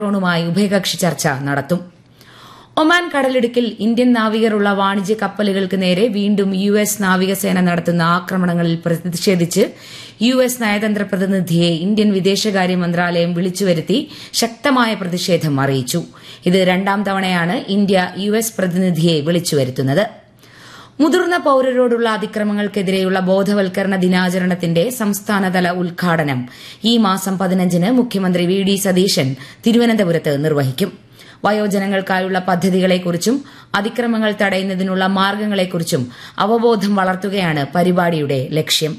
ോണുമായി ഉഭയകക്ഷി ചർച്ച നടത്തും ഒമാൻ കടലിടുക്കിൽ ഇന്ത്യൻ നാവികരുള്ള വാണിജ്യ കപ്പലുകൾക്ക് നേരെ വീണ്ടും യു എസ് നാവികസേന നടത്തുന്ന ആക്രമണങ്ങളിൽ പ്രതിഷേധിച്ച് യു എസ് നയതന്ത്ര പ്രതിനിധിയെ ഇന്ത്യൻ വിദേശകാര്യ മന്ത്രാലയം വിളിച്ചുവരുത്തി ശക്തമായ പ്രതിഷേധം അറിയിച്ചു ഇത് രണ്ടാം തവണയാണ് ഇന്ത്യ യു എസ് പ്രതിനിധിയെ വിളിച്ചുവരുത്തുന്നത് മുതിർന്ന പൌരരോടുള്ള അതിക്രമങ്ങൾക്കെതിരെയുള്ള ബോധവൽക്കരണ ദിനാചരണത്തിന്റെ സംസ്ഥാനതല ഉദ്ഘാടനം ഈ മാസം പതിനഞ്ചിന് മുഖ്യമന്ത്രി വി ഡി സതീശൻ തിരുവനന്തപുരത്ത് നിർവഹിക്കും വയോജനങ്ങൾക്കായുള്ള പദ്ധതികളെക്കുറിച്ചും അതിക്രമങ്ങൾ തടയുന്നതിനുള്ള മാർഗ്ഗങ്ങളെക്കുറിച്ചും അവബോധം വളർത്തുകയാണ് പരിപാടിയുടെ ലക്ഷ്യം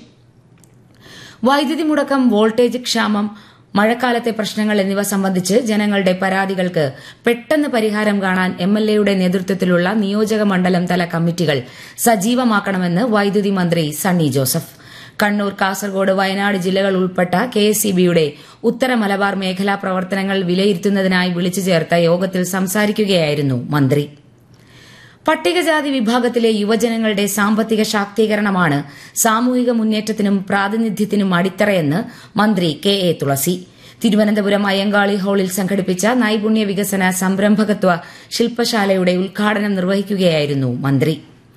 വൈദ്യുതി മുടക്കം വോൾട്ടേജ് ക്ഷാമം മഴക്കാലത്തെ പ്രശ്നങ്ങൾ എന്നിവ സംബന്ധിച്ച് ജനങ്ങളുടെ പരാതികൾക്ക് പെട്ടെന്ന് പരിഹാരം കാണാൻ എംഎൽഎയുടെ നേതൃത്വത്തിലുള്ള നിയോജക മണ്ഡലം തല കമ്മിറ്റികൾ സജീവമാക്കണമെന്ന് വൈദ്യുതി മന്ത്രി സണ്ണി ജോസഫ് കണ്ണൂർ കാസർഗോഡ് വയനാട് ജില്ലകൾ ഉൾപ്പെട്ട കെഎസ്ഇബിയുടെ ഉത്തര മലബാർ മേഖലാ പ്രവർത്തനങ്ങൾ വിലയിരുത്തുന്നതിനായി വിളിച്ചു ചേർത്ത യോഗത്തിൽ സംസാരിക്കുകയായിരുന്നു മന്ത്രി പട്ടികജാതി വിഭാഗത്തിലെ യുവജനങ്ങളുടെ സാമ്പത്തിക ശാക്തീകരണമാണ് സാമൂഹിക മുന്നേറ്റത്തിനും പ്രാതിനിധ്യത്തിനും അടിത്തറയെന്ന് മന്ത്രി കെ എ തുളസി തിരുവനന്തപുരം അയ്യങ്കാളി ഹാളിൽ സംഘടിപ്പിച്ച നൈപുണ്യ വികസന സംരംഭകത്വ ശില്പശാലയുടെ ഉദ്ഘാടനം നിർവഹിക്കുകയായിരുന്നു മന്ത്രി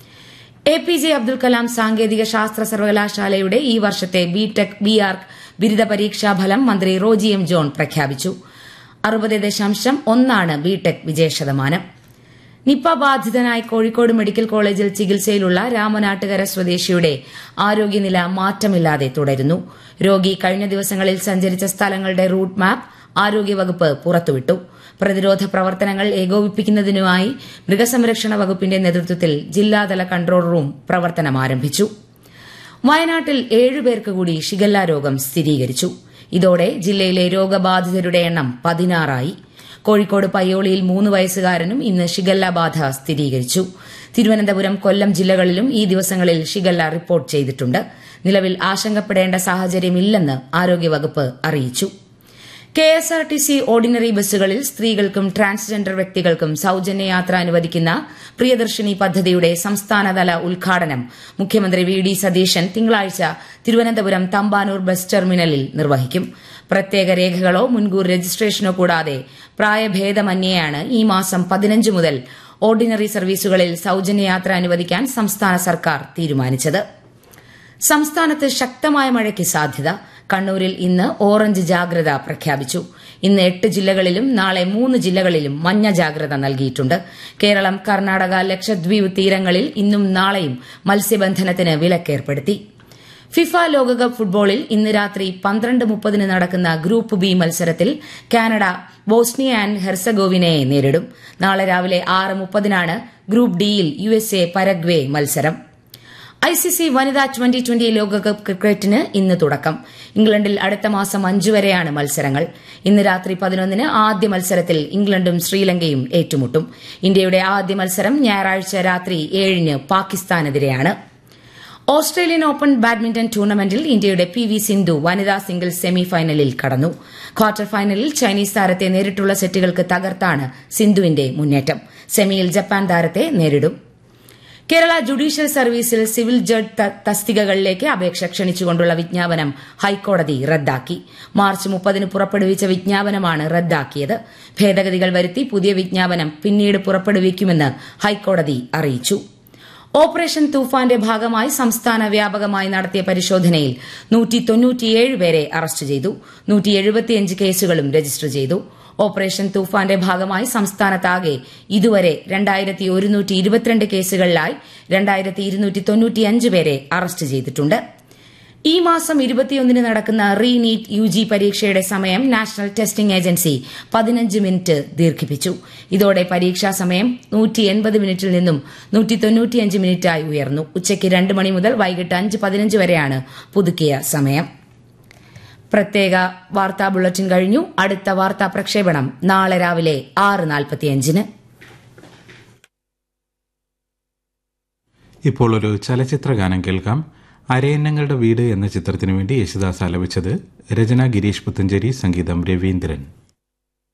A P J Abdul Kalam സാങ്കേതിക ശാസ്ത്ര സർവകലാശാലയുടെ ഈ വർഷത്തെ ബി ടെക് ബി ആർക്ക് ബിരുദ പരീക്ഷാ ഫലം മന്ത്രി റോജി എം ജോൺ പ്രഖ്യാപിച്ചു അറുപത് ദശാംശം ഒന്നാണ് ബി ടെക് വിജയശതമാനം നിപ്പ ബാധിതനായി കോഴിക്കോട് മെഡിക്കൽ കോളേജിൽ ചികിത്സയിലുള്ള രാമനാട്ടുകര സ്വദേശിയുടെ ആരോഗ്യനില മാറ്റമില്ലാതെ തുടരുന്നു രോഗി കഴിഞ്ഞ ദിവസങ്ങളിൽ സഞ്ചരിച്ച സ്ഥലങ്ങളുടെ റൂട്ട് മാപ്പ് ആരോഗ്യവകുപ്പ് പുറത്തുവിട്ടു പ്രതിരോധ പ്രവർത്തനങ്ങൾ ഏകോപിപ്പിക്കുന്നതിനുമായി മൃഗസംരക്ഷണ വകുപ്പിന്റെ നേതൃത്വത്തിൽ ജില്ലാതല കൺട്രോൾ റൂം പ്രവർത്തനം ആരംഭിച്ചു വയനാട്ടിൽ ഏഴുപേർക്ക് കൂടി ഷിഗല്ല രോഗം സ്ഥിരീകരിച്ചു ഇതോടെ ജില്ലയിലെ രോഗബാധിതരുടെ എണ്ണം പതിനാറായി കോഴിക്കോട് പയ്യോളിയിൽ മൂന്ന് വയസ്സുകാരനും ഇന്ന് ഷിഗല്ല ബാധ സ്ഥിരീകരിച്ചു തിരുവനന്തപുരം കൊല്ലം ജില്ലകളിലും ഈ ദിവസങ്ങളിൽ ഷിഗല്ല റിപ്പോർട്ട് ചെയ്തിട്ടുണ്ട് നിലവിൽ ആശങ്കപ്പെടേണ്ട സാഹചര്യമില്ലെന്ന് ആരോഗ്യവകുപ്പ് അറിയിച്ചു കെഎസ്ആർടിസി ഓർഡിനറി ബസ്സുകളിൽ സ്ത്രീകൾക്കും ട്രാൻസ്ജെൻഡർ വ്യക്തികൾക്കും സൌജന്യ യാത്ര അനുവദിക്കുന്ന പ്രിയദർശിനി പദ്ധതിയുടെ സംസ്ഥാനതല ഉദ്ഘാടനം മുഖ്യമന്ത്രി വി ഡി സതീശൻ തിങ്കളാഴ്ച തിരുവനന്തപുരം തമ്പാനൂർ ബസ് ടെർമിനലിൽ നിർവഹിക്കും പ്രത്യേക രേഖകളോ മുൻകൂർ രജിസ്ട്രേഷനോ കൂടാതെ പ്രായഭേദമന്യേയാണ് ഈ മാസം പതിനഞ്ച് മുതൽ ഓർഡിനറി സർവീസുകളിൽ സൌജന്യ യാത്ര അനുവദിക്കാൻ സംസ്ഥാന സർക്കാർ തീരുമാനിച്ചത് സംസ്ഥാനത്ത് ശക്തമായ മഴയ്ക്ക് സാധ്യത കണ്ണൂരിൽ ഇന്ന് ഓറഞ്ച് ജാഗ്രത പ്രഖ്യാപിച്ചു ഇന്ന് എട്ട് ജില്ലകളിലും നാളെ മൂന്ന് ജില്ലകളിലും മഞ്ഞ ജാഗ്രത നൽകിയിട്ടുണ്ട് കേരളം കർണാടക ലക്ഷദ്വീപ് തീരങ്ങളിൽ ഇന്നും നാളെയും മത്സ്യബന്ധനത്തിന് വിലക്കേർപ്പെടുത്തി ഫിഫ ലോകകപ്പ് ഫുട്ബോളിൽ ഇന്ന് രാത്രി പന്ത്രണ്ട് മുപ്പതിന് നടക്കുന്ന ഗ്രൂപ്പ് ബി മത്സരത്തിൽ കാനഡ ബോസ്നിയ ആൻഡ് ഹെർസഗോവിനയെ നേരിടും നാളെ രാവിലെ ആറ് മുപ്പതിനാണ് ഗ്രൂപ്പ് ഡിയിൽ യു എസ് എ പരഗ്വേ മത്സരം ഐസിസി വനിതാ ട്വന്റി ട്വന്റി ലോകകപ്പ് ക്രിക്കറ്റിന് ഇന്ന് തുടക്കം ഇംഗ്ലണ്ടിൽ അടുത്ത മാസം അഞ്ചു വരെയാണ് മത്സരങ്ങൾ ഇന്ന് രാത്രി പതിനൊന്നിന് ആദ്യ മത്സരത്തിൽ ഇംഗ്ലണ്ടും ശ്രീലങ്കയും ഏറ്റുമുട്ടും ഇന്ത്യയുടെ ആദ്യ മത്സരം ഞായറാഴ്ച രാത്രി ഏഴിന് പാകിസ്ഥാനെതിരെയാണ് ഓസ്ട്രേലിയൻ ഓപ്പൺ ബാഡ്മിന്റൺ ടൂർണമെന്റിൽ ഇന്ത്യയുടെ പി വി സിന്ധു വനിതാ സിംഗിൾസ് സെമി ഫൈനലിൽ കടന്നു ക്വാർട്ടർ ഫൈനലിൽ ചൈനീസ് താരത്തെ നേരിട്ടുള്ള സെറ്റുകൾക്ക് തകർത്താണ് സിന്ധുവിന്റെ മുന്നേറ്റം സെമിയിൽ ജപ്പാൻ താരത്തെ നേരിടും കേരള ജുഡീഷ്യൽ സർവീസിൽ സിവിൽ ജഡ്ജ് തസ്തികകളിലേക്ക് അപേക്ഷ ക്ഷണിച്ചുകൊണ്ടുള്ള വിജ്ഞാപനം ഹൈക്കോടതി റദ്ദാക്കി മാർച്ച് മുപ്പതിന് പുറപ്പെടുവിച്ച വിജ്ഞാപനമാണ് റദ്ദാക്കിയത് ഭേദഗതികൾ വരുത്തി പുതിയ വിജ്ഞാപനം പിന്നീട് പുറപ്പെടുവിക്കുമെന്ന് ഹൈക്കോടതി അറിയിച്ചു ഓപ്പറേഷൻ തൂഫാന്റെ ഭാഗമായി സംസ്ഥാന വ്യാപകമായി നടത്തിയ പരിശോധനയിൽ പേരെ അറസ്റ്റ് ചെയ്തു കേസുകളും രജിസ്റ്റർ ചെയ്തു ഓപ്പറേഷൻ തൂഫാന്റെ ഭാഗമായി സംസ്ഥാനത്താകെ ഇതുവരെ കേസുകളിലായി പേരെ അറസ്റ്റ് ചെയ്തിട്ടുണ്ട് ഈ മാസം ഇരുപത്തിയൊന്നിന് നടക്കുന്ന റീ നീറ്റ് യു ജി പരീക്ഷയുടെ സമയം നാഷണൽ ടെസ്റ്റിംഗ് ഏജൻസി പതിനഞ്ച് മിനിറ്റ് ദീർഘിപ്പിച്ചു ഇതോടെ പരീക്ഷാ സമയം നൂറ്റി എൺപത് മിനിറ്റിൽ നിന്നും നൂറ്റി തൊണ്ണൂറ്റിയഞ്ച് മിനിറ്റായി ഉയർന്നു ഉച്ചയ്ക്ക് രണ്ട് മണി മുതൽ വൈകിട്ട് അഞ്ച് പതിനഞ്ച് വരെയാണ് പുതുക്കിയ സമയം പ്രത്യേക വാർത്താ ബുള്ളറ്റിൻ കഴിഞ്ഞു അടുത്ത വാർത്താ പ്രക്ഷേപണം നാളെ രാവിലെ ആറ് നാൽപ്പത്തിയഞ്ചിന് ഇപ്പോൾ ഒരു ചലച്ചിത്ര ഗാനം കേൾക്കാം അരയന്നങ്ങളുടെ വീട് എന്ന ചിത്രത്തിനു വേണ്ടി യേശുദാസ് ആലപിച്ചത് രചന ഗിരീഷ് പുത്തഞ്ചേരി സംഗീതം രവീന്ദ്രൻ